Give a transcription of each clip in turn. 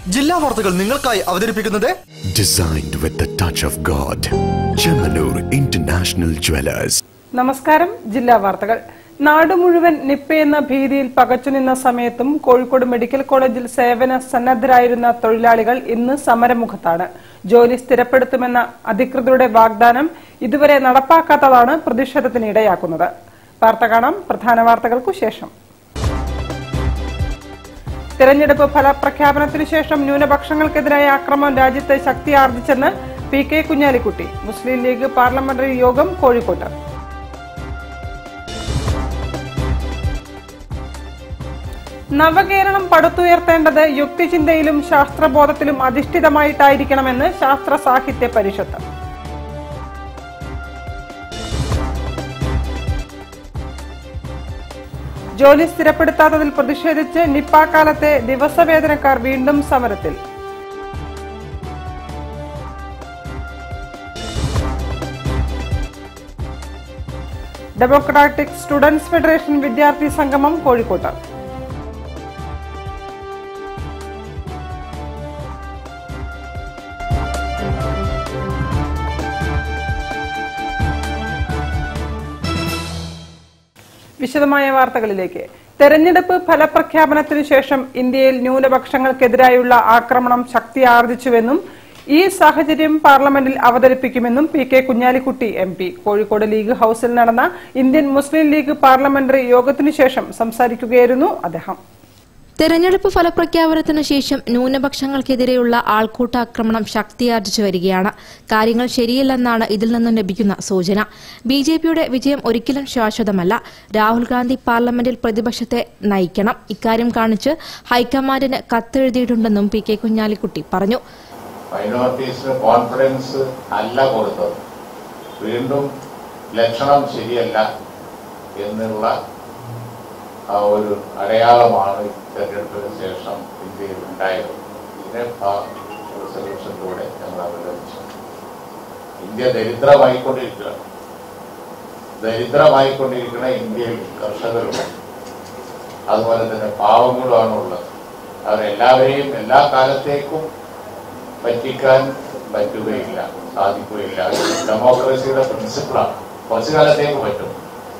ജില്ലാ വാർത്തകൾ നിങ്ങൾക്കായി അവതരിപ്പിക്കുന്നത് Designed with the touch of God. Chemanur International Jewelers. നമസ്കാരം ജില്ലാ വാർത്തകൾ നാട് മുഴുവൻ നിപ്പ എന്ന ഭീതിയിൽ പകച്ചുനിന്ന സമയത്തും കോഴിക്കോട് മെഡിക്കൽ കോളേജിൽ സേവന സന്നദ്ധരായിരുന്ന തൊഴിലാളികൾ ഇന്ന് സമരമുഖത്താണ് ജോലി സ്ഥിരപ്പെടുത്തുമെന്ന അധികൃതരുടെ വാഗ്ദാനം ഇതുവരെ നടപ്പാക്കാത്തതാണ് പ്രതിഷേധത്തിന് ഇടയാക്കുന്നത് വാർത്ത കാണാം പ്രധാന വാർത്തകൾക്കു ശേഷം തെരഞ്ഞെടുപ്പ് ഫലപ്രഖ്യാപനത്തിനു ശേഷം ന്യൂനപക്ഷങ്ങൾക്കെതിരായ ആക്രമണം രാജ്യത്ത് ശക്തി ആർജിച്ചെന്ന് പി കെ കുഞ്ഞാലിക്കുട്ടി മുസ്ലിം ലീഗ് പാർലമെന്ററി യോഗം കോഴിക്കോട്ട് നവകേരളം പടുത്തുയർത്തേണ്ടത് യുക്തിചിന്തയിലും ശാസ്ത്രബോധത്തിലും അധിഷ്ഠിതമായിട്ടായിരിക്കണമെന്ന് ശാസ്ത്ര സാഹിത്യ പരിഷത്ത് ജോലി സ്ഥിരപ്പെടുത്താത്തതിൽ പ്രതിഷേധിച്ച് നിപ്പ കാലത്തെ ദിവസവേതനക്കാർ വീണ്ടും സമരത്തിൽ ഡെമോക്രാറ്റിക് സ്റ്റുഡൻസ് ഫെഡറേഷൻ വിദ്യാർത്ഥി സംഗമം കോഴിക്കോട്ട് വിശദമായ വാർത്തകളിലേക്ക് തെരഞ്ഞെടുപ്പ് ഫലപ്രഖ്യാപനത്തിനു ശേഷം ഇന്ത്യയിൽ ന്യൂനപക്ഷങ്ങൾക്കെതിരായുള്ള ആക്രമണം ശക്തിയാർജിച്ചുവെന്നും ഈ സാഹചര്യം പാർലമെന്റിൽ അവതരിപ്പിക്കുമെന്നും P K Kunhalikutty M P Kozhikode League ഹൌസിൽ നടന്ന ഇന്ത്യൻ മുസ്ലിം ലീഗ് പാർലമെന്ററി യോഗത്തിനു ശേഷം സംസാരിക്കുകയായിരുന്നു അദ്ദേഹം തെരഞ്ഞെടുപ്പ് ഫലപ്രഖ്യാപനത്തിന് ശേഷം ന്യൂനപക്ഷങ്ങൾക്കെതിരെയുള്ള ആൾക്കൂട്ടാക്രമണം ശക്തിയാർജിച്ചു വരികയാണ് കാര്യങ്ങൾ ശരിയല്ലെന്നാണ് ഇതിൽ നിന്നും ലഭിക്കുന്ന സൂചന ബി ജെ പിയുടെ വിജയം ഒരിക്കലും ശാശ്വതമല്ല രാഹുൽ ഗാന്ധി പാർലമെന്റിൽ പ്രതിപക്ഷത്തെ നയിക്കണം ഇക്കാര്യം കാണിച്ച് ഹൈക്കമാൻഡിന് കത്തെഴുതിയിട്ടുണ്ടെന്നും പി കെ കുഞ്ഞാലിക്കുട്ടി പറഞ്ഞു മൈനോറിറ്റീസിന് കോൺഫിഡൻസ് അല്ല കൊടുത്തത് വീണ്ടും ലക്ഷണം ശരിയല്ല എന്നുള്ള ആ ഒരു അടയാളമാണ് ഈ തെരഞ്ഞെടുപ്പിന് ശേഷം ഇന്ത്യയിൽ ഉണ്ടായത് ഇതിനെ ആ റെസൊല്യൂഷനിലൂടെ ഞങ്ങൾ അവലംബിച്ചു ഇന്ത്യ ദരിദ്രമായിക്കൊണ്ടിരിക്കുകയാണ് ദരിദ്രമായിക്കൊണ്ടിരിക്കുന്ന ഇന്ത്യയിൽ കർഷകരുണ്ട് അതുപോലെ തന്നെ പാവങ്ങളുമാണ് ഉള്ളത് അവരെല്ലാവരെയും എല്ലാ കാലത്തേക്കും പറ്റിക്കാൻ പറ്റുകയില്ല സാധിക്കുകയില്ല അത് ഡെമോക്രസിയുടെ പ്രിൻസിപ്പിളാണ് കുറച്ചു കാലത്തേക്ക് പറ്റും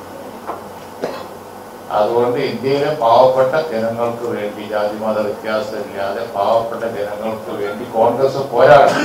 അതുകൊണ്ട് ഇന്ത്യയിലെ പാവപ്പെട്ട ജനങ്ങൾക്ക് വേണ്ടി ജാതിമത വ്യത്യാസമില്ലാതെ പാവപ്പെട്ട ജനങ്ങൾക്ക് വേണ്ടി കോൺഗ്രസ് പോരാടണം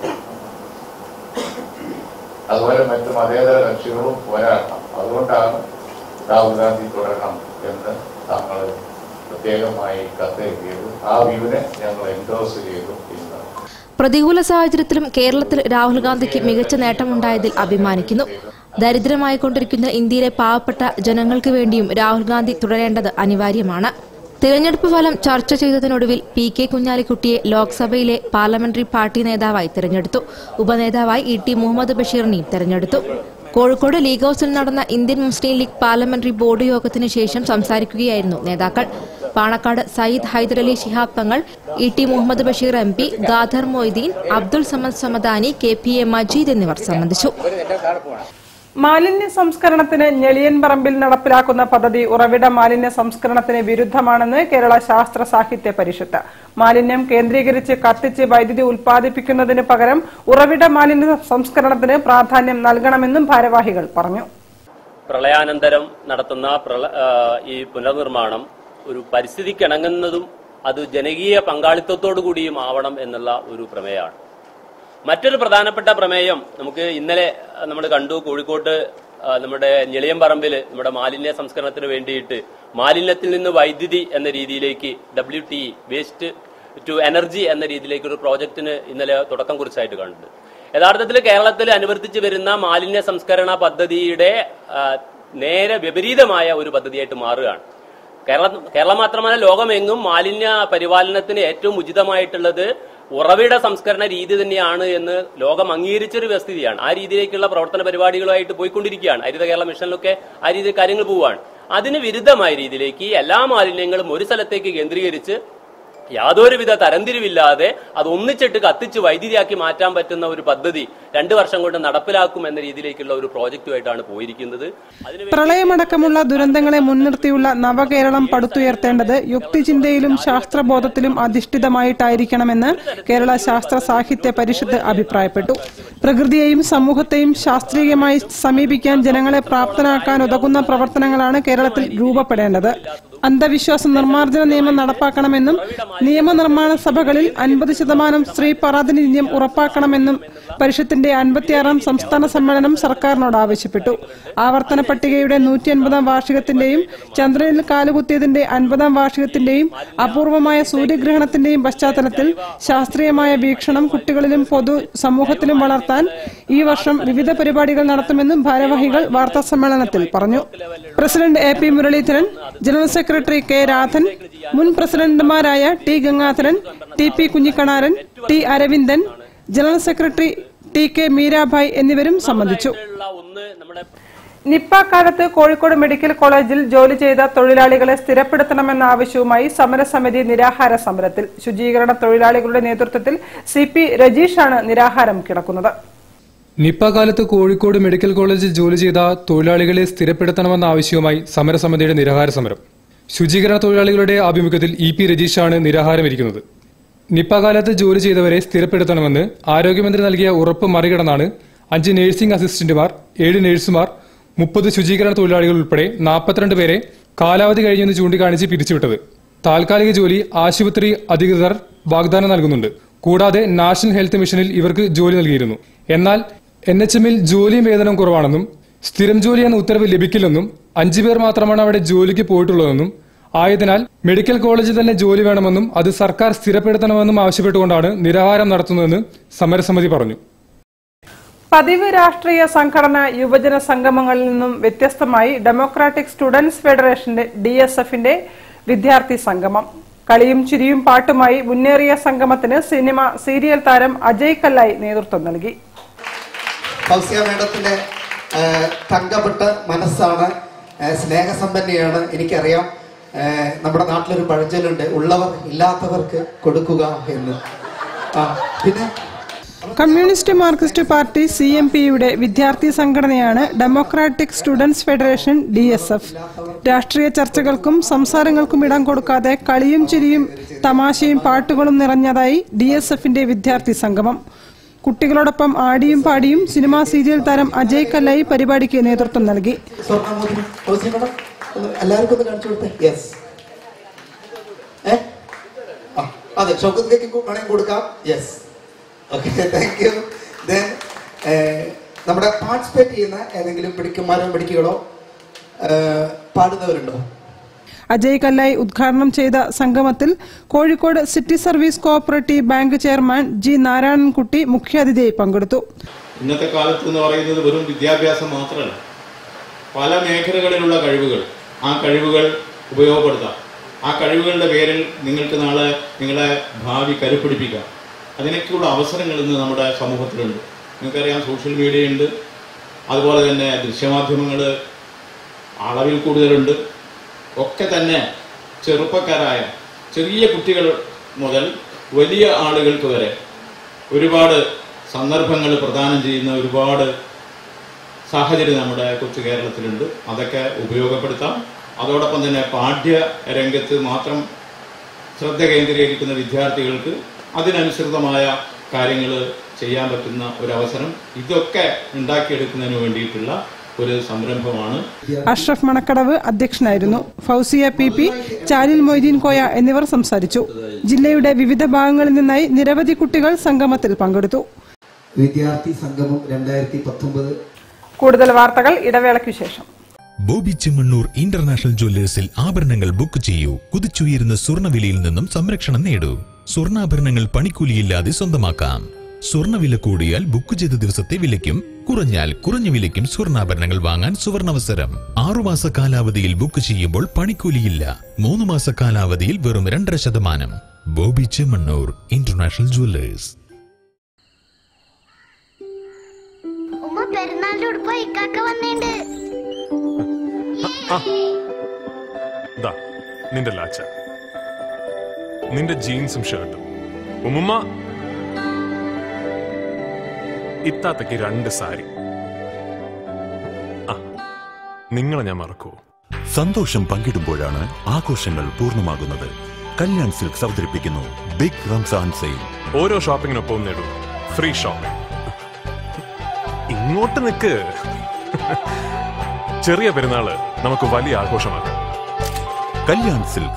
അതുപോലെ മറ്റു മതേതര കക്ഷികളും പോരാടണം അതുകൊണ്ടാണ് രാഹുൽ ഗാന്ധി തുടരണം എന്ന് തങ്ങൾ പ്രത്യേകമായി കത്തെഴുതിയത് ആ വ്യൂവിനെ ഞങ്ങൾ എൻഡോസ് ചെയ്തു ഇന്ന് പ്രതികൂല സാഹചര്യത്തിലും കേരളത്തിൽ രാഹുൽ ഗാന്ധിക്ക് മികച്ച നേട്ടമുണ്ടായതിൽ അഭിമാനിക്കുന്നു ദരിദ്രമായിക്കൊണ്ടിരിക്കുന്ന ഇന്ത്യയിലെ പാവപ്പെട്ട ജനങ്ങൾക്ക് വേണ്ടിയും രാഹുൽ ഗാന്ധി തുടരേണ്ടത് അനിവാര്യമാണ് തിരഞ്ഞെടുപ്പ് ഫലം ചർച്ച ചെയ്തതിനൊടുവിൽ പി കെ കുഞ്ഞാലിക്കുട്ടിയെ ലോക്സഭയിലെ പാർലമെന്ററി പാർട്ടി നേതാവായി തിരഞ്ഞെടുത്തു ഉപനേതാവായി ഇ ടി മുഹമ്മദ് ബഷീറിനെയും തെരഞ്ഞെടുത്തു കോഴിക്കോട് ലീഗ് ഹൌസിൽ നടന്ന Indian Muslim league parliamentary board യോഗത്തിന് ശേഷം സംസാരിക്കുകയായിരുന്നു നേതാക്കൾ Panakkad Sayyid Hyderali Shihab Thangal E T Muhammad Basheer M P Khader Moideen Abdul Samad Samadani K P A Majeed എന്നിവർ സംബന്ധിച്ചു മാലിന്യ സംസ്കരണത്തിന് ഞെളിയൻ പറമ്പിൽ നടപ്പിലാക്കുന്ന പദ്ധതി ഉറവിട മാലിന്യ സംസ്കരണത്തിന് വിരുദ്ധമാണെന്ന് കേരള ശാസ്ത്ര സാഹിത്യ പരിഷത്ത് മാലിന്യം കേന്ദ്രീകരിച്ച് കത്തിച്ച് വൈദ്യുതി ഉൽപ്പാദിപ്പിക്കുന്നതിന് പകരം ഉറവിട മാലിന്യ സംസ്കരണത്തിന് പ്രാധാന്യം നൽകണമെന്നും ഭാരവാഹികൾ പറഞ്ഞു പ്രളയാനന്തരം നടത്തുന്ന പ്രള ആ, ഈ പുനർനിർമ്മാണം ഒരു പരിസ്ഥിതിക്കിണങ്ങുന്നതും അത് ജനകീയ പങ്കാളിത്തത്തോടു കൂടിയും ആവണം എന്നുള്ള ഒരു പ്രമേയമാണ് മറ്റൊരു പ്രധാനപ്പെട്ട പ്രമേയം നമുക്ക് ഇന്നലെ നമ്മൾ കണ്ടു കോഴിക്കോട്ട് ആ, നമ്മുടെ ഞെളിയമ്പറമ്പിൽ നമ്മുടെ മാലിന്യ സംസ്കരണത്തിന് വേണ്ടിയിട്ട് മാലിന്യത്തിൽ നിന്ന് വൈദ്യുതി എന്ന രീതിയിലേക്ക് W T waste to energy എന്ന രീതിയിലേക്ക് ഒരു പ്രോജക്റ്റിന് ഇന്നലെ തുടക്കം കുറിച്ചായിട്ട് കണ്ടു യഥാർത്ഥത്തിൽ കേരളത്തിൽ അനുവർത്തിച്ചു വരുന്ന മാലിന്യ സംസ്കരണ പദ്ധതിയുടെ ആ, നേരെ വിപരീതമായ ഒരു പദ്ധതിയായിട്ട് മാറുകയാണ് കേരളം കേരളം മാത്രമല്ല ലോകമെങ്ങും മാലിന്യ പരിപാലനത്തിന് ഏറ്റവും ഉചിതമായിട്ടുള്ളത് ഉറവിട സംസ്കരണ രീതി തന്നെയാണ് എന്ന് ലോകം അംഗീകരിച്ചൊരു വ്യവസ്ഥിതിയാണ് ആ രീതിയിലേക്കുള്ള പ്രവർത്തന പരിപാടികളുമായിട്ട് പോയിക്കൊണ്ടിരിക്കുകയാണ് ഹരിത കേരള മിഷനിലൊക്കെ ആ രീതിയിൽ കാര്യങ്ങൾ പോവുകയാണ് അതിന് വിരുദ്ധമായ രീതിയിലേക്ക് എല്ലാ മാലിന്യങ്ങളും ഒരു സ്ഥലത്തേക്ക് കേന്ദ്രീകരിച്ച് യാതൊരുവിധ തരംതിരിവില്ലാതെ അത് ഒന്നിച്ചിട്ട് കത്തിച്ച് വൈദ്യുതിയാക്കി മാറ്റാൻ പറ്റുന്ന ഒരു പദ്ധതി രണ്ടു വർഷം കൊണ്ട് നടപ്പിലാക്കും എന്ന രീതിയിലേക്കുള്ള ഒരു പ്രോജക്റ്റുമായിട്ടാണ് പോയിരിക്കുന്നത് അതിന് പ്രളയമടക്കമുള്ള ദുരന്തങ്ങളെ മുൻനിർത്തിയുള്ള നവകേരളം പടുത്തുയർത്തേണ്ടത് യുക്തിചിന്തയിലും ശാസ്ത്രബോധത്തിലും അധിഷ്ഠിതമായിട്ടായിരിക്കണമെന്ന് കേരള ശാസ്ത്ര സാഹിത്യ പരിഷത്ത് അഭിപ്രായപ്പെട്ടു പ്രകൃതിയെയും സമൂഹത്തെയും ശാസ്ത്രീയമായി സമീപിക്കാൻ ജനങ്ങളെ പ്രാപ്തനാക്കാൻ ഉതകുന്ന പ്രവർത്തനങ്ങളാണ് കേരളത്തിൽ രൂപപ്പെടേണ്ടത് അന്ധവിശ്വാസ നിർമ്മാർജ്ജന നിയമം നടപ്പാക്കണമെന്നും നിയമനിർമ്മാണ സഭകളിൽ അൻപത് ശതമാനം സ്ത്രീ പ്രാതിനിധ്യം ഉറപ്പാക്കണമെന്നും പരിഷത്തിന്റെ അൻപത്തിയാറാം സംസ്ഥാന സമ്മേളനം സർക്കാരിനോട് ആവശ്യപ്പെട്ടു ആവർത്തന പട്ടികയുടെ നൂറ്റി അൻപതാം വാർഷികത്തിന്റെയും ചന്ദ്രനിൽ കാലുകുത്തിയതിന്റെ അൻപതാം വാർഷികത്തിന്റെയും അപൂർവമായ സൂര്യഗ്രഹണത്തിന്റെയും പശ്ചാത്തലത്തിൽ ശാസ്ത്രീയമായ വീക്ഷണം കുട്ടികളിലും പൊതു സമൂഹത്തിലും വളർത്താൻ ഈ വർഷം വിവിധ പരിപാടികൾ നടത്തുമെന്നും ഭാരവാഹികൾ വാർത്താ സമ്മേളനത്തിൽ പറഞ്ഞു president A P Muraleedharan general secretary K Radhan മുൻ പ്രസിഡന്റുമാരായ T Gangadharan T P Kunhikannaran T Aravindan general secretary T K Meerabai എന്നിവരും സംബന്ധിച്ചു ഉള്ള ഒന്ന് നമ്മുടെ നിപ്പ കാലത്ത് കോഴിക്കോട് മെഡിക്കൽ കോളേജിൽ ജോലി ചെയ്ത തൊഴിലാളികളെ സ്ഥിരപ്പെടുത്തണമെന്ന ആവശ്യവുമായി സമരസമിതി നിരാഹാര സമരത്തിൽ ശുചീകരണ തൊഴിലാളികളുടെ നേതൃത്വത്തിൽ സി പി രജീഷാണ് നിരാഹാരം കിടക്കുന്നത് നിപ്പ കാലത്ത് കോഴിക്കോട് മെഡിക്കൽ കോളേജിൽ ജോലി ചെയ്ത തൊഴിലാളികളെ സ്ഥിരപ്പെടുത്തണമെന്ന ആവശ്യവുമായി സമരസമിതിയുടെ നിരാഹാര സമരം ശുചീകരണ തൊഴിലാളികളുടെ ആഭിമുഖ്യത്തിൽ ഇ പി രജീഷാണ് നിരാഹാരമിരിക്കുന്നത് നിപ്പ കാലത്ത് ജോലി ചെയ്തവരെ സ്ഥിരപ്പെടുത്തണമെന്ന് ആരോഗ്യമന്ത്രി നൽകിയ ഉറപ്പ് മറികടന്നാണ് അഞ്ച് നഴ്സിംഗ് അസിസ്റ്റന്റുമാർ ഏഴ് നഴ്സുമാർ മുപ്പത് ശുചീകരണ തൊഴിലാളികൾ ഉൾപ്പെടെ നാൽപ്പത്തിരണ്ട് പേരെ കാലാവധി കഴിഞ്ഞെന്ന് ചൂണ്ടിക്കാണിച്ച് പിരിച്ചുവിട്ടത് താൽക്കാലിക ജോലി ആശുപത്രി അധികൃതർ വാഗ്ദാനം നൽകുന്നുണ്ട് കൂടാതെ നാഷണൽ ഹെൽത്ത് മിഷനിൽ ഇവർക്ക് ജോലി നൽകിയിരുന്നു എന്നാൽ എൻ എച്ച് എമ്മിൽ ജോലിയും വേതനം കുറവാണെന്നും സ്ഥിരം ജോലി എന്ന ഉത്തരവ് ലഭിക്കില്ലെന്നും അഞ്ചു പേർ മാത്രമാണ് അവിടെ ജോലിക്ക് പോയിട്ടുള്ളതെന്നും ആയതിനാൽ മെഡിക്കൽ കോളേജിൽ തന്നെ ജോലി വേണമെന്നും അത് സർക്കാർ സ്ഥിരപ്പെടുത്തണമെന്നും ആവശ്യപ്പെട്ടുകൊണ്ടാണ് നിരാഹാരം നടത്തുന്നതെന്ന് സമരസമിതി പറഞ്ഞു പതിവ് രാഷ്ട്രീയ സംഘടന യുവജന സംഗമങ്ങളിൽ നിന്നും വ്യത്യസ്തമായി ഡെമോക്രാറ്റിക് സ്റ്റുഡൻസ് ഫെഡറേഷന്റെ ഡി എസ് എഫിന്റെ വിദ്യാർത്ഥി സംഗമം കളിയും ചിരിയും പാട്ടുമായി മുന്നേറിയ സംഗമത്തിന് സിനിമ സീരിയൽ താരം അജയ് കല്ലായി നേതൃത്വം നൽകി ഫൗസിയ മേഡത്തിന്റെ ആ, തങ്കപ്പെട്ട മനസ്സാണ് ആ, സ്നേഹസമ്പന്നയാണ് എനിക്കറിയാം ആ, നമ്മുടെ നാട്ടിലൊരു പഴഞ്ചൊല്ലുണ്ട് ഉള്ളവർ ഇല്ലാത്തവർക്ക് കൊടുക്കുക എന്ന് ആ പിന്നെ Communist Marxist Party C M പിയുടെ വിദ്യാർത്ഥി സംഘടനയാണ് Democratic Students Federation D S F രാഷ്ട്രീയ ചർച്ചകൾക്കും സംസാരങ്ങൾക്കും ഇടം കൊടുക്കാതെ കളിയും ചിരിയും തമാശയും പാട്ടുകളും നിറഞ്ഞതായി ഡി എസ് എഫിന്റെ വിദ്യാർത്ഥി സംഗമം കുട്ടികളോടൊപ്പം ആടിയും പാടിയും സിനിമാ സീരിയൽ താരം അജയ് കല്ലായി പരിപാടിക്ക് നേതൃത്വം നൽകി സ്വർണ്ണമോതിരം ഫൗസിയ മേഡം ഒന്ന് എല്ലാവർക്കും ഒന്ന് കാണിച്ചു കൊടുത്തേ യെസ് ഏ ആ, അതെ ഷൗക്കത്ത് കേക്ക് വേണമെങ്കിൽ കൊടുക്കാം yes okay thank you then നമ്മുടെ പാർട്ടിസിപ്പേറ്റ് ചെയ്യുന്ന ഏതെങ്കിലും പിടിക്കുമാരോ പിടിക്കുകളോ പാടുന്നവരുണ്ടോ അജയ് കല്ലായി ഉദ്ഘാടനം ചെയ്ത സംഗമത്തിൽ Kozhikode City Service Cooperative Bank chairman G Narayanankutty മുഖ്യാതിഥിയായി പങ്കെടുത്തു ഇന്നത്തെ കാലത്ത് എന്ന് പറയുന്നത് വെറും വിദ്യാഭ്യാസം മാത്രമല്ല പല മേഖലകളിലുള്ള കഴിവുകൾ ആ കഴിവുകൾ ഉപയോഗപ്പെടുത്താം ആ കഴിവുകളുടെ പേരിൽ നിങ്ങൾക്ക് നാളെ നിങ്ങളെ ഭാവി കരുപ്പിടിപ്പിക്കാം അതിനൊക്കെയുള്ള അവസരങ്ങൾ ഇന്ന് നമ്മുടെ സമൂഹത്തിലുണ്ട് നിങ്ങൾക്കറിയാം സോഷ്യൽ മീഡിയ ഉണ്ട് അതുപോലെ തന്നെ ദൃശ്യമാധ്യമങ്ങൾ അളവിൽ കൂടുതലുണ്ട് ഒക്കെ തന്നെ ചെറുപ്പക്കാരായ ചെറിയ കുട്ടികൾ മുതൽ വലിയ ആളുകൾക്ക് വരെ ഒരുപാട് സന്ദർഭങ്ങൾ പ്രദാനം ചെയ്യുന്ന ഒരുപാട് സാഹചര്യം നമ്മുടെ കൊച്ചു കേരളത്തിലുണ്ട് അതൊക്കെ ഉപയോഗപ്പെടുത്താം അതോടൊപ്പം തന്നെ പാഠ്യ രംഗത്ത് മാത്രം ശ്രദ്ധ കേന്ദ്രീകരിക്കുന്ന വിദ്യാർത്ഥികൾക്ക് അതിനനുസൃതമായ കാര്യങ്ങൾ ചെയ്യാൻ പറ്റുന്ന ഒരവസരം ഇതൊക്കെ ഉണ്ടാക്കിയെടുക്കുന്നതിന് വേണ്ടിയിട്ടുള്ള ഒരു സംരംഭമാണ് അഷ്റഫ് മണക്കടവ് അധ്യക്ഷനായിരുന്നു ഫൗസിയ പി പി ചാലിൽ മൊയ്തീൻ കോയ എന്നിവർ സംസാരിച്ചു ജില്ലയുടെ വിവിധ ഭാഗങ്ങളിൽ നിന്നായി നിരവധി കുട്ടികൾ സംഗമത്തിൽ പങ്കെടുത്തു വിദ്യാർത്ഥി സംഗമം രണ്ടായിരത്തി പത്തൊമ്പത് കൂടുതൽ വാർത്തകൾ ഇടവേളയ്ക്കു ശേഷം ബോബി ചെമ്മണ്ണൂർ ഇന്റർനാഷണൽ ജ്വല്ലേഴ്സിൽ ആഭരണങ്ങൾ ബുക്ക് ചെയ്യൂ കുതിച്ചുയരുന്ന സ്വർണ്ണവിലയിൽ നിന്നും സംരക്ഷണം നേടൂ സ്വർണ്ണാഭരണങ്ങൾ പണിക്കൂലിയില്ലാതെ സ്വന്തമാക്കാം സ്വർണ്ണവില കൂടിയാൽ ബുക്ക് ചെയ്ത ദിവസത്തെ വിലയ്ക്കും കുറഞ്ഞാൽ കുറഞ്ഞ വിലയ്ക്കും സ്വർണ്ണാഭരണങ്ങൾ വാങ്ങാൻ സുവർണാവസരം ആറുമാസ കാലാവധിയിൽ ബുക്ക് ചെയ്യുമ്പോൾ പണിക്കൂലിയില്ല മൂന്ന് മാസ കാലാവധിയിൽ വെറും രണ്ടര ശതമാനം ബോബി ചെമ്മണ്ണൂർ ഇന്റർനാഷണൽ ജ്വല്ലേഴ്സ് ഉമ്മ പെരുന്നാളിന്റെ ഉടുപ്പ് ഇക്കാക്ക വന്നിണ്ട് ദാ നിന്റെ ലാച്ച നിന്റെ ജീൻസും ഷർട്ടും ഉമ്മുമ്മ ഇത്താത്തക്ക് രണ്ട് സാരി ആ നിങ്ങളെ ഞാൻ മറക്കുവോ സന്തോഷം പങ്കിടുമ്പോഴാണ് ആഘോഷങ്ങൾ പൂർണ്ണമാകുന്നത് കല്യാൺ സിൽക്സ് അവതരിപ്പിക്കുന്നു ബിഗ് റംസാൻ സെയിൽ ഓരോ ഷോപ്പിങ്ങിനൊപ്പം നേടും ഫ്രീ ഷോപ്പിംഗ് ഇങ്ങോട്ട് നിൽക്ക് ചെറിയ പെരുന്നാള് നമുക്ക് വലിയ ആഘോഷമാക്കാം കല്യാൺ സിൽക്സ്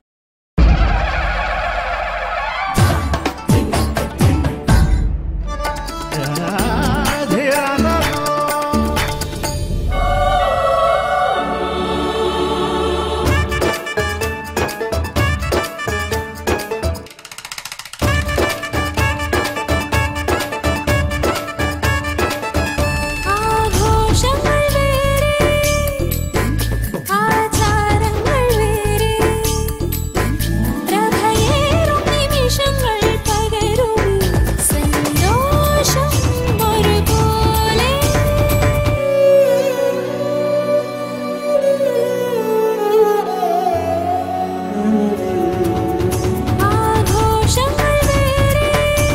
ആഘോഷങ്ങൾ വേറെ ആചാരങ്ങൾ വേറെ പ്രഭയേറും നിമിഷങ്ങൾ പകരും സന്തോഷം ഒരുപോലെ ആഘോഷങ്ങൾ വേറെ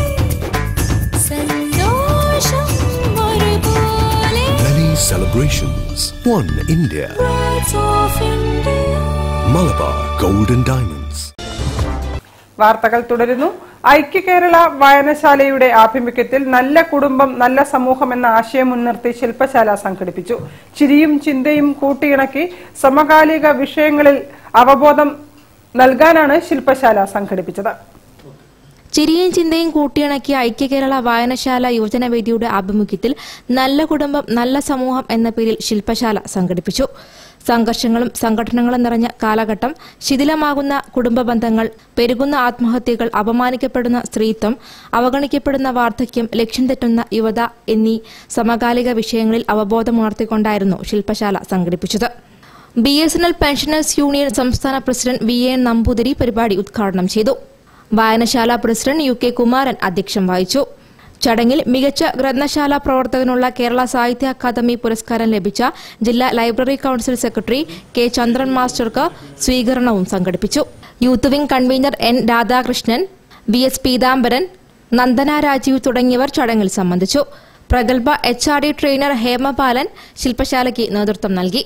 സന്തോഷം ഒരുപോലെ Many celebrations. One India. Birds of India Malabar Gold and Diamonds. വാർത്തകൾ തുടരുന്നു ഐക്യ കേരള വായനശാലയുടെ ആഭിമുഖ്യത്തിൽ നല്ല കുടുംബം നല്ല സമൂഹം എന്ന ആശയം മുൻനിർത്തി ശില്പശാല സംഘടിപ്പിച്ചു ചിരിയും ചിന്തയും കൂട്ടിയിണക്കി സമകാലിക വിഷയങ്ങളിൽ അവബോധം നൽകാനാണ് ശില്പശാല സംഘടിപ്പിച്ചത് ചിരിയും ചിന്തയും കൂട്ടിയിണക്കിയ ഐക്യ കേരള വായനശാല യുവജനവേദിയുടെ ആഭിമുഖ്യത്തിൽ നല്ല കുടുംബം നല്ല സമൂഹം എന്ന പേരിൽ ശില്പശാല സംഘടിപ്പിച്ചു സംഘർഷങ്ങളും സംഘടനകളും നിറഞ്ഞ കാലഘട്ടം ശിഥിലമാകുന്ന കുടുംബ ബന്ധങ്ങൾ പെരുകുന്ന ആത്മഹത്യകൾ അപമാനിക്കപ്പെടുന്ന സ്ത്രീത്വം അവഗണിക്കപ്പെടുന്ന വാർദ്ധക്യം ലക്ഷ്യം തെറ്റുന്ന യുവത എന്നീ സമകാലിക വിഷയങ്ങളിൽ അവബോധമുണർത്തിക്കൊണ്ടായിരുന്നു ശില്പശാല സംഘടിപ്പിച്ചത് B S N L pensioners union സംസ്ഥാന പ്രസിഡന്റ് വി എൻ നമ്പൂതിരി പരിപാടി ഉദ്ഘാടനം ചെയ്തു വായനശാല പ്രസിഡന്റ് യു കെ കുമാരൻ അധ്യക്ഷം വഹിച്ചു ചടങ്ങിൽ മികച്ച ഗ്രന്ഥശാല പ്രവർത്തകനുള്ള കേരള സാഹിത്യ അക്കാദമി പുരസ്കാരം ലഭിച്ച ജില്ലാ library council secretary K Chandran മാസ്റ്റർക്ക് സ്വീകരണവും സംഘടിപ്പിച്ചു youth wing convener N Radhakrishnan V S Peethambaran Nandana Rajeev തുടങ്ങിയവർ ചടങ്ങിൽ സംബന്ധിച്ചു പ്രഗത്ഭ H R D trainer Hemapalan ശില്പശാലയ്ക്ക് നേതൃത്വം നൽകി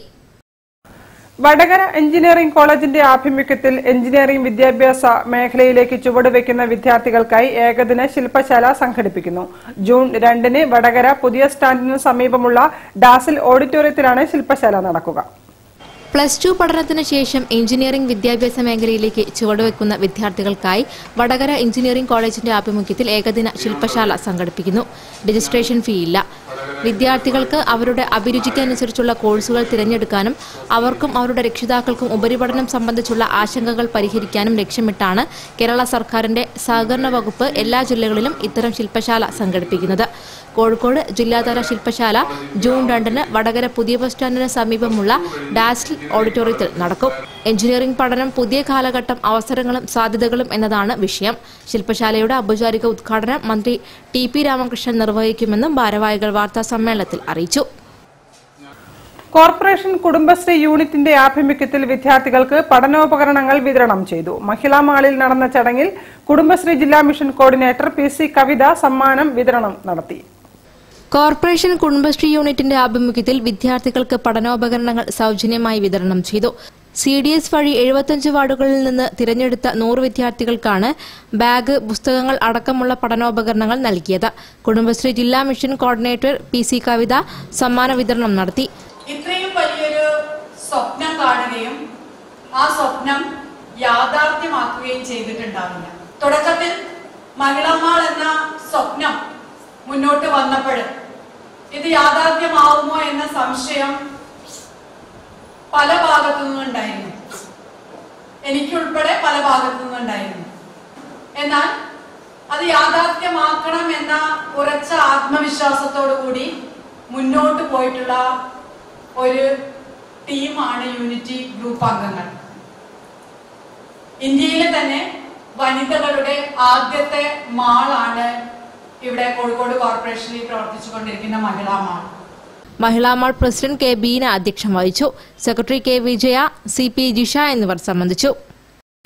വടകര എഞ്ചിനീയറിംഗ് കോളേജിന്റെ ആഭിമുഖ്യത്തിൽ എഞ്ചിനീയറിംഗ് വിദ്യാഭ്യാസ മേഖലയിലേക്ക് ചുവടുവെക്കുന്ന വിദ്യാർത്ഥികൾക്കായി ഏകദിന ശില്പശാല സംഘടിപ്പിക്കുന്നു ജൂൺ രണ്ടിന് വടകര പുതിയ സ്റ്റാൻഡിനു സമീപമുള്ള ഡാസിൽ ഓഡിറ്റോറിയത്തിലാണ് ശില്പശാല നടക്കുക പ്ലസ് ടു പഠനത്തിന് ശേഷം എഞ്ചിനീയറിംഗ് വിദ്യാഭ്യാസ മേഖലയിലേക്ക് ചുവടുവെക്കുന്ന വിദ്യാർത്ഥികൾക്കായി വടകര എഞ്ചിനീയറിംഗ് കോളേജിന്റെ ആഭിമുഖ്യത്തിൽ ഏകദിന ശില്പശാല സംഘടിപ്പിക്കുന്നു രജിസ്ട്രേഷൻ ഫീ ഇല്ല വിദ്യാർത്ഥികൾക്ക് അവരുടെ അഭിരുചിക്കനുസരിച്ചുള്ള കോഴ്സുകൾ തിരഞ്ഞെടുക്കാനും അവർക്കും അവരുടെ രക്ഷിതാക്കൾക്കും ഉപരിപഠനം സംബന്ധിച്ചുള്ള ആശങ്കകൾ പരിഹരിക്കാനും ലക്ഷ്യമിട്ടാണ് കേരള സർക്കാരിന്റെ സഹകരണ വകുപ്പ് എല്ലാ ജില്ലകളിലും ഇത്തരം ശില്പശാല സംഘടിപ്പിക്കുന്നത് കോഴിക്കോട് ജില്ലാതല ശില്പശാല ജൂൺ രണ്ടിന് വടകര പുതിയ ബസ് സ്റ്റാൻഡിന് സമീപമുള്ള ഡാസ്ൽ ഓഡിറ്റോറിയത്തിൽ നടക്കും എഞ്ചിനീയറിംഗ് പഠനം പുതിയ കാലഘട്ടം അവസരങ്ങളും സാധ്യതകളും എന്നതാണ് വിഷയം ശില്പശാലയുടെ ഔപചാരിക ഉദ്ഘാടനം മന്ത്രി ടി പി രാമകൃഷ്ണൻ നിർവഹിക്കുമെന്നും ഭാരവാഹികൾ വാർത്താ സമ്മേളനത്തിൽ അറിയിച്ചു കോർപ്പറേഷൻ കുടുംബശ്രീ യൂണിറ്റിന്റെ ആഭിമുഖ്യത്തിൽ വിദ്യാർത്ഥികൾക്ക് പഠനോപകരണങ്ങൾ വിതരണം ചെയ്തു മഹിളാ മാളിൽ നടന്ന ചടങ്ങിൽ കുടുംബശ്രീ ജില്ലാ mission coordinator P C Kavitha സമ്മാനം വിതരണം നടത്തി കോർപ്പറേഷൻ കുടുംബശ്രീ യൂണിറ്റിന്റെ ആഭിമുഖ്യത്തിൽ വിദ്യാർത്ഥികൾക്ക് പഠനോപകരണങ്ങൾ സൗജന്യമായി വിതരണം ചെയ്തു സി ഡി എസ് വഴി എഴുപത്തഞ്ച് വാർഡുകളിൽ നിന്ന് തിരഞ്ഞെടുത്ത നൂറ് വിദ്യാർത്ഥികൾക്കാണ് ബാഗ് പുസ്തകങ്ങൾ അടക്കമുള്ള പഠനോപകരണങ്ങൾ നൽകിയത് കുടുംബശ്രീ ജില്ലാ mission coordinator P C Kavitha സമ്മാന വിതരണം നടത്തി ഇത്രയും വലിയൊരു സ്വപ്നം കാണുകയും ആ സ്വപ്നം യാഥാർത്ഥ്യമാക്കുകയും ചെയ്തിട്ടുണ്ടാവില്ല തുടക്കത്തിൽ മഹിളമാൾ എന്ന സ്വപ്നം മുന്നോട്ട് വന്നപ്പോൾ ഇത് യാഥാർത്ഥ്യമാവുമോ എന്ന സംശയം പല ഭാഗത്തു നിന്നുണ്ടായിരുന്നു എനിക്കുൾപ്പെടെ പല ഭാഗത്തു നിന്നുണ്ടായിരുന്നു എന്നാൽ അത് യാഥാർത്ഥ്യമാക്കണം എന്ന ഉറച്ച ആത്മവിശ്വാസത്തോടു കൂടി മുന്നോട്ട് പോയിട്ടുള്ള ഒരു ടീമാണ് യൂണിറ്റി ഗ്രൂപ്പ് അംഗങ്ങൾ ഇന്ത്യയിലെ തന്നെ വനിതകളുടെ ആദ്യത്തെ മാളാണ് ഇവിടെ കോഴിക്കോട് കോർപ്പറേഷനിൽ പ്രവർത്തിച്ചുകൊണ്ടിരിക്കുന്ന മഹിളാ മാൾ മഹിളാമാൾ പ്രസിഡന്റ് കെ ബീന അധ്യക്ഷം വഹിച്ചു secretary K Vijaya C P Jisha എന്നിവർ സംബന്ധിച്ചു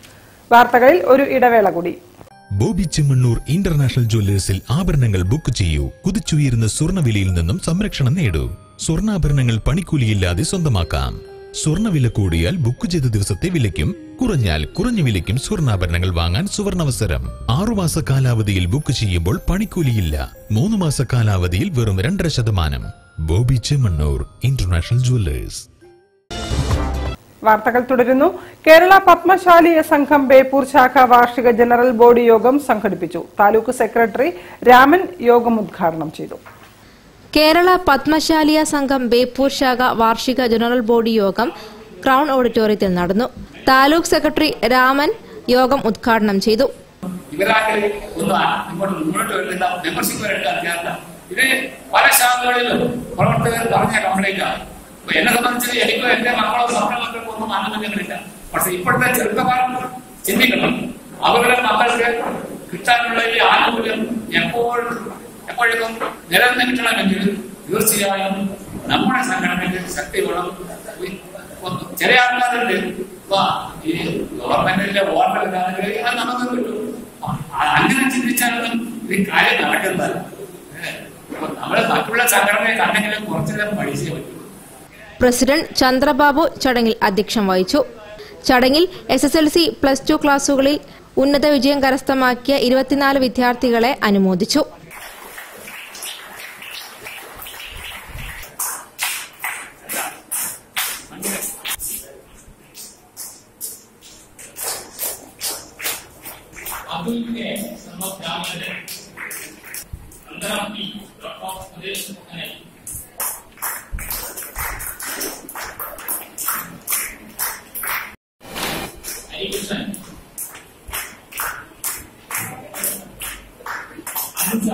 വാർത്തകളിൽ ഒരു ഇടവേള കൂടി ബോബി ചെമ്മണ്ണൂർ ഇന്റർനാഷണൽ ജ്വല്ലേഴ്സിൽ ആഭരണങ്ങൾ ബുക്ക് ചെയ്യൂ കുതിച്ചുയരുന്ന സ്വർണ്ണവിലയിൽ നിന്നും സംരക്ഷണം നേടൂ സ്വർണ്ണാഭരണങ്ങൾ പണിക്കൂലിയില്ലാതെ സ്വന്തമാക്കാം സ്വർണ്ണവില കൂടിയാൽ ബുക്ക് ചെയ്ത ദിവസത്തെ വിലയ്ക്കും കുറഞ്ഞാൽ കുറഞ്ഞ വിലയ്ക്കും സ്വർണ്ണാഭരണങ്ങൾ വാങ്ങാൻ സുവർണാവസരം ആറുമാസ കാലാവധിയിൽ ബുക്ക് ചെയ്യുമ്പോൾ പണിക്കൂലിയില്ല മൂന്ന് മാസ കാലാവധിയിൽ വെറും രണ്ടര ശതമാനം ബോബി ചെമ്മണ്ണൂർ ഇന്റർനാഷണൽ ജ്വല്ലേഴ്സ് വാർത്തകൾ തുടരുന്നു കേരള പത്മശാലീയ സംഘം ബേപ്പൂർ ശാഖ വാർഷിക ജനറൽ ബോഡി യോഗം സംഘടിപ്പിച്ചു താലൂക്ക് സെക്രട്ടറി രാമൻ യോഗം ഉദ്ഘാടനം ചെയ്തു കേരള പത്മശാലിയ സംഘം ബേപ്പൂർ ശാഖ വാർഷിക ജനറൽ ബോഡി യോഗം ക്രൗൺ ഓഡിറ്റോറിയത്തിൽ നടന്നു താലൂക്ക് സെക്രട്ടറി രാമൻ യോഗം ഉദ്ഘാടനം ചെയ്തു ഇവരാകെ ഒന്നും ഇങ്ങോട്ട് മുന്നോട്ട് വരുന്നില്ല മെമ്പർഷിപ്പ് എടുക്കാൻ ചേർന്ന ഇത് പല ശാഖകളിലും പ്രവർത്തകർ പറഞ്ഞ കംപ്ലൈന്റ് ആണ് ഇപ്പൊ എന്നെ സംബന്ധിച്ച് എനിക്കോ എന്റെ മക്കളോ മക്കൾക്കോ ഒന്നും ആനന്ദങ്ങളില്ല പക്ഷെ ഇപ്പോഴത്തെ ചെറുപ്പക്കാർ ചിന്തിക്കണം അവരുടെ മക്കൾക്ക് കിട്ടാനുള്ള ഈ ആനുകൂല്യം എപ്പോഴും എപ്പോഴും നിലനിൽക്കണമെങ്കിൽ തീർച്ചയായും നമ്മുടെ സംഘടനയ്ക്ക് ശക്തി വേണം ഒന്ന് ചില ആൾക്കാരുണ്ട് വാ, ഈ ഗവൺമെന്റിന്റെ ഓർഡറിലാണെങ്കിൽ അത് നമുക്ക് കിട്ടും അ- അങ്ങനെ ചിന്തിച്ചാലൊന്നും ഈ കാര്യം നടക്കുന്നതല്ല ഏ, അപ്പൊ നമ്മള് മറ്റുള്ള സംഘടനയെ കണ്ടെങ്കിലും കുറച്ചെല്ലാം പഠിച്ചേ പറ്റൂ പ്രസിഡന്റ് ചന്ദ്രബാബു ചടങ്ങിൽ അധ്യക്ഷം വഹിച്ചു ചടങ്ങിൽ S S L C plus two ക്ലാസുകളിൽ ഉന്നത വിജയം കരസ്ഥമാക്കിയ ഇരുപത്തിനാല് വിദ്യാർത്ഥികളെ അനുമോദിച്ചു അതുലിനെ സമപ്രാമനെ അന്തരാപി ഡോക്ടർ സുരേഷ് അങ്ങനെ ഹരികൃഷ്ണൻ അനുജ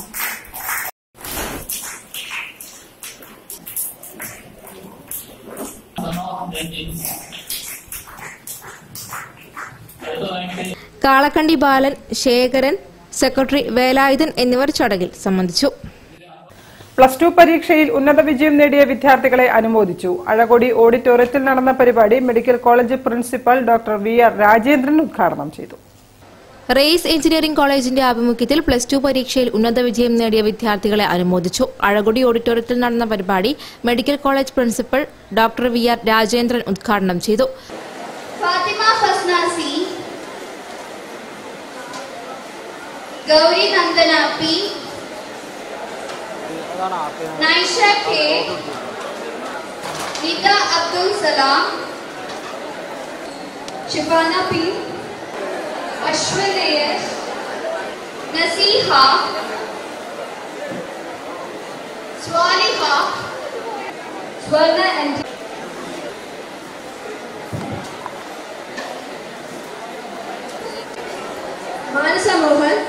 അടുത്തതായിട്ട് കാളക്കണ്ടി ബാലൻ ശേഖരൻ സെക്രട്ടറി വേലായുധൻ എന്നിവർ ചടങ്ങിൽ സംബന്ധിച്ചു പ്ലസ് ടു പരീക്ഷയിൽ ഉന്നത വിജയം നേടിയ വിദ്യാർത്ഥികളെ അനുമോദിച്ചു അഴകൊടി ഓഡിറ്റോറിയത്തിൽ നടന്ന പരിപാടി medical college principal doctor V R Rajendran ഉദ്ഘാടനം ചെയ്തു റെയ്സ് എഞ്ചിനീയറിംഗ് കോളേജിന്റെ ആഭിമുഖ്യത്തിൽ പ്ലസ് ടു പരീക്ഷയിൽ ഉന്നത വിജയം നേടിയ വിദ്യാർത്ഥികളെ അനുമോദിച്ചു അഴകൊടി ഓഡിറ്റോറിയത്തിൽ നടന്ന പരിപാടി medical college principal doctor V R Rajendran ഉദ്ഘാടനം ചെയ്തു Fathima Fasna C Gouri Nandana P Naisha K Neetha Abdul Salam Shifana P Ashwin S Naseeha Swaliha Swarna and Manasa Mohan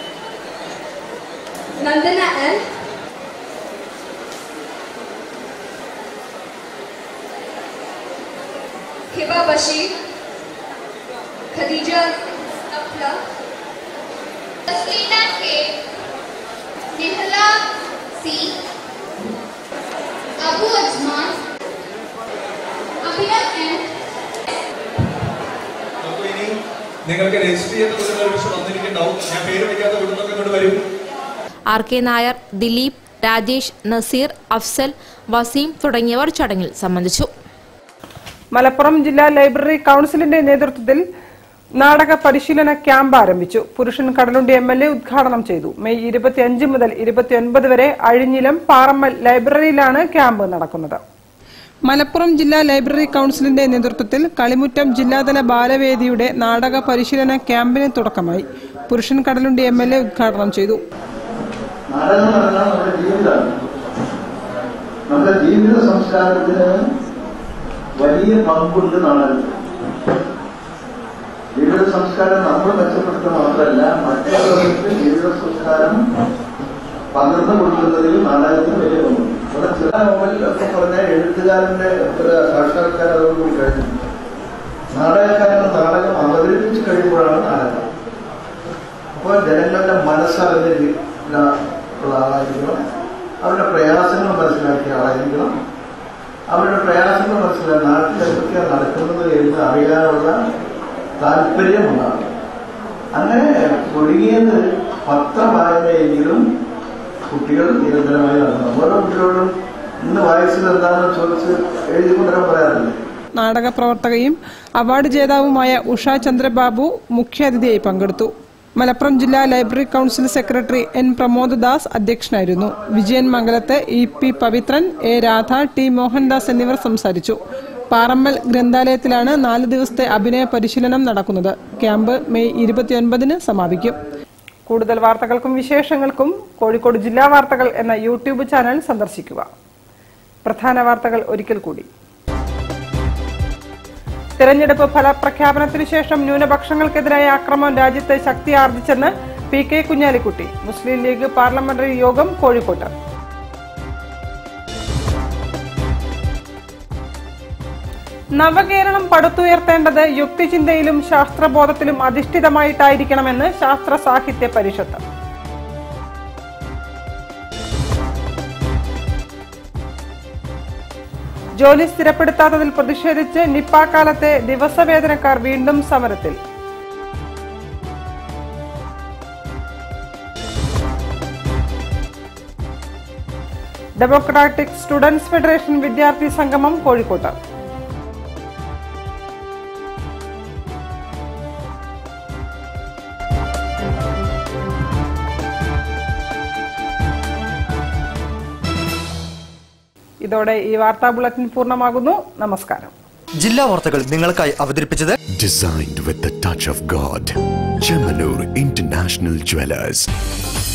Nandana N Hiba Basheer Khadeeja Nafla Thasleena K Nihla C Abu Ajman Abhiya N അപ്പൊ ഇനി നിങ്ങൾക്ക് രജിസ്റ്റർ ചെയ്ത കുട്ടികൾ ഒരുപക്ഷെ വന്നിരിക്കുന്നുണ്ടാവും ഞാൻ പേര് വയ്ക്കാതെ വിടുന്നൊക്കെ ഇങ്ങോട്ട് വരും ആർ കെ നായർ ദിലീപ് രാജേഷ് നസീർ അഫ്സൽ വസീം തുടങ്ങിയവർ ചടങ്ങിൽ സംബന്ധിച്ചു മലപ്പുറം ജില്ലാ ലൈബ്രറി കൌൺസിലിന്റെ നേതൃത്വത്തിൽ നാടക പരിശീലന ക്യാമ്പ് ആരംഭിച്ചു പുരുഷൻ കടലുണ്ടി എം എൽ എ ഉദ്ഘാടനം ചെയ്തു മെയ് ഇരുപത്തിയഞ്ച് മുതൽ ഇരുപത്തിയൊൻപത് വരെ അഴിഞ്ഞിലം പാറമ്മൽ ലൈബ്രറിയിലാണ് ക്യാമ്പ് നടക്കുന്നത് മലപ്പുറം ജില്ലാ ലൈബ്രറി കൌൺസിലിന്റെ നേതൃത്വത്തിൽ കളിമുറ്റം ജില്ലാതല ബാലവേദിയുടെ നാടക പരിശീലന ക്യാമ്പിന് തുടക്കമായി പുരുഷൻ കടലുണ്ടി എം എൽ എ ഉദ്ഘാടനം ചെയ്തു നാടകം എന്ന് പറഞ്ഞാൽ നമ്മുടെ ജീവിതമാണ് നമ്മുടെ ജീവിത സംസ്കാരത്തിന് വലിയ പങ്കുണ്ട് നാടകത്തിൽ ജീവിത സംസ്കാരം നമ്മൾ മെച്ചപ്പെടുത്തുക മാത്രമല്ല മറ്റുള്ളവർക്ക് ജീവിത സംസ്കാരം പകർന്നു കൊടുക്കുന്നതിൽ നാടകത്തിന് വലിയ പങ്കുണ്ട് ഇവിടെ ചില നോവലിലൊക്കെ പറഞ്ഞ എഴുത്തുകാരന്റെ ഒരു സാക്ഷാത്കാരം അതോടുകൂടി കഴിഞ്ഞു നാടകക്കാരൻ നാടകം അവതരിപ്പിച്ച് കഴിയുമ്പോഴാണ് നാടകം അപ്പോൾ ജനങ്ങളുടെ മനസ്സറിഞ്ഞ ഉള്ള ആളായിരിക്കണം അവരുടെ പ്രയാസങ്ങൾ മനസ്സിലാക്കിയ ആളായിരിക്കണം അവരുടെ പ്രയാസങ്ങൾ മനസ്സിലാക്കി നാട്ടിൽ എന്തൊക്കെയാണ് നടക്കുന്നത് എന്ന് അറിയാനുള്ള താല്പര്യമുണ്ടാകും അങ്ങനെ ഒഴുകിയത് പത്രവായനയെങ്കിലും കുട്ടികൾ നിരന്തരമായി നടന്നു ഓരോ കുട്ടികളോടും ഇന്ന് വായിച്ചത് എന്താണെന്ന് ചോദിച്ച് എഴുതി കൊണ്ടുവരാൻ പറയാറില്ലേ നാടക പ്രവർത്തകയും അവാർഡ് ജേതാവുമായ ഉഷ ചന്ദ്രബാബു മുഖ്യാതിഥിയായി പങ്കെടുത്തു മലപ്പുറം ജില്ലാ library council secretary N Pramod Das അധ്യക്ഷനായിരുന്നു Vijayan Mangalath E P Pavithran A Radha T Mohandas എന്നിവർ സംസാരിച്ചു പാറമ്മൽ ഗ്രന്ഥാലയത്തിലാണ് നാല് ദിവസത്തെ അഭിനയ പരിശീലനം നടക്കുന്നത് ക്യാമ്പ് മെയ് ഇരുപത്തിയൊൻപതിന് സമാപിക്കും കൂടുതൽ വാർത്തകൾക്കും വിശേഷങ്ങൾക്കും കോഴിക്കോട് ജില്ലാ വാർത്തകൾ എന്ന യൂട്യൂബ് ചാനൽ സന്ദർശിക്കുക പ്രധാന വാർത്തകൾ ഒരിക്കൽ കൂടി തെരഞ്ഞെടുപ്പ് ഫലപ്രഖ്യാപനത്തിനു ശേഷം ന്യൂനപക്ഷങ്ങൾക്കെതിരായ ആക്രമണം രാജ്യത്ത് ശക്തിയാർജിച്ചെന്ന് പി കെ കുഞ്ഞാലിക്കുട്ടി മുസ്ലിം ലീഗ് പാർലമെന്ററി യോഗം കോഴിക്കോട്ട് നവകേരളം പടുത്തുയർത്തേണ്ടത് യുക്തിചിന്തയിലും ശാസ്ത്രബോധത്തിലും അധിഷ്ഠിതമായിട്ടായിരിക്കണമെന്ന് ശാസ്ത്ര സാഹിത്യ പരിഷത്ത് ജോലി സ്ഥിരപ്പെടുത്താത്തതിൽ പ്രതിഷേധിച്ച് നിപ്പ കാലത്തെ ദിവസവേതനക്കാർ വീണ്ടും സമരത്തിൽ ഡെമോക്രാറ്റിക് സ്റ്റുഡൻസ് ഫെഡറേഷൻ വിദ്യാർത്ഥി സംഗമം കോഴിക്കോട്ട് ഇതോടെ ഈ വാർത്താ ബുള്ളറ്റിൻ പൂർണ്ണമാകുന്നു നമസ്കാരം ജില്ലാ വാർത്തകൾ നിങ്ങൾക്കായി അവതരിപ്പിച്ചത് Designed with the touch of God. Chemanur International Jewelers.